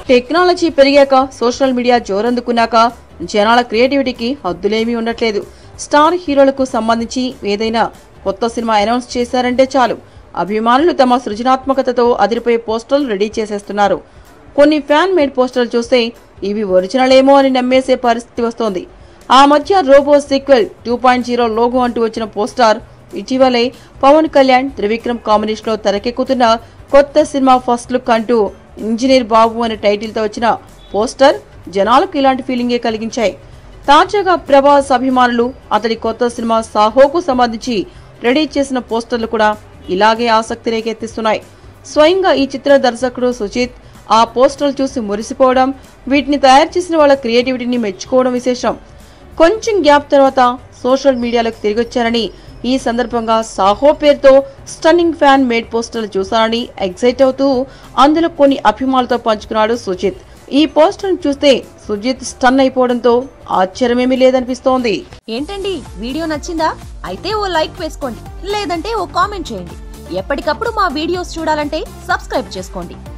technology పెరిగాక social media జోరందుకున్నాక జనాల క్రియేటివిటీకి హద్దులేమీ ఉండట్లేదు స్టార్ హీరోలకు సంబంధించి ఏదైనా కొత్త సినిమా అనౌన్స్ చేశారంటే చాలు అభిమానులు తమ సృజనాత్మకతతో అదిరిపోయే పోస్టర్లు రెడీ చేసేస్తున్నారు కొన్ని ఫ్యాన్ మేడ్ పోస్టర్లు చూస్తే ఇవి ఒరిజినల్ ఏమో అని నమ్మేసే పరిస్థితి వస్తోంది ఆ మధ్య robo sequel two point zero logo అంటూ వచ్చిన పోస్టర్ ఇటీవలే పవన్ కళ్యాణ్ త్రివిక్రమ్ కాంబినేషన్ లో తెరకెక్కుతున్న కొత్త సినిమా ఫస్ట్ లుక్ అంటూ ఇంజనీర్ బాబు అనే టైటిల్ తో వచ్చిన పోస్టర్ జనాలకు ఇలాంటి ఫీలింగే కలిగించాయి తాజాగా ప్రభాస్ అభిమానులు అతడి కొత్త సినిమా సాహోకు సంబంధించి రెడీ చేసిన పోస్టర్లు కూడా ఇలాగే ఆసక్తి రేకెత్తిస్తున్నాయి స్వయంగా ఈ చిత్ర దర్శకుడు సుజిత్ ఆ పోస్టర్లు చూసి మురిసిపోవడం వీటిని తయారు చేసిన వాళ్ళ క్రియేటివిటీని మెచ్చుకోవడం విశేషం కొంచెం గ్యాప్ తర్వాత సోషల్ మీడియాలోకి తిరిగొచ్చారని ఈ సందర్భంగా సాహో పేరుతో స్టన్నింగ్ ఫ్యాన్ మేడ్ పోస్టర్లు చూశారని ఎగ్జైట్ అవుతూ అందులో కొన్ని అభిమానులతో పంచుకున్నాడు సుజిత్ ఈ పోస్టర్ను చూస్తే సుజిత్ స్టన్ అయిపోవడంతో ఆశ్చర్యమేమీ లేదనిపిస్తోంది ఏంటండి వీడియో నచ్చిందా అయితే ఓ లైక్ వేసుకోండి లేదంటే ఓ కామెంట్ చేయండి ఎప్పటికప్పుడు మా వీడియోస్ చూడాలంటే సబ్స్క్రైబ్ చేసుకోండి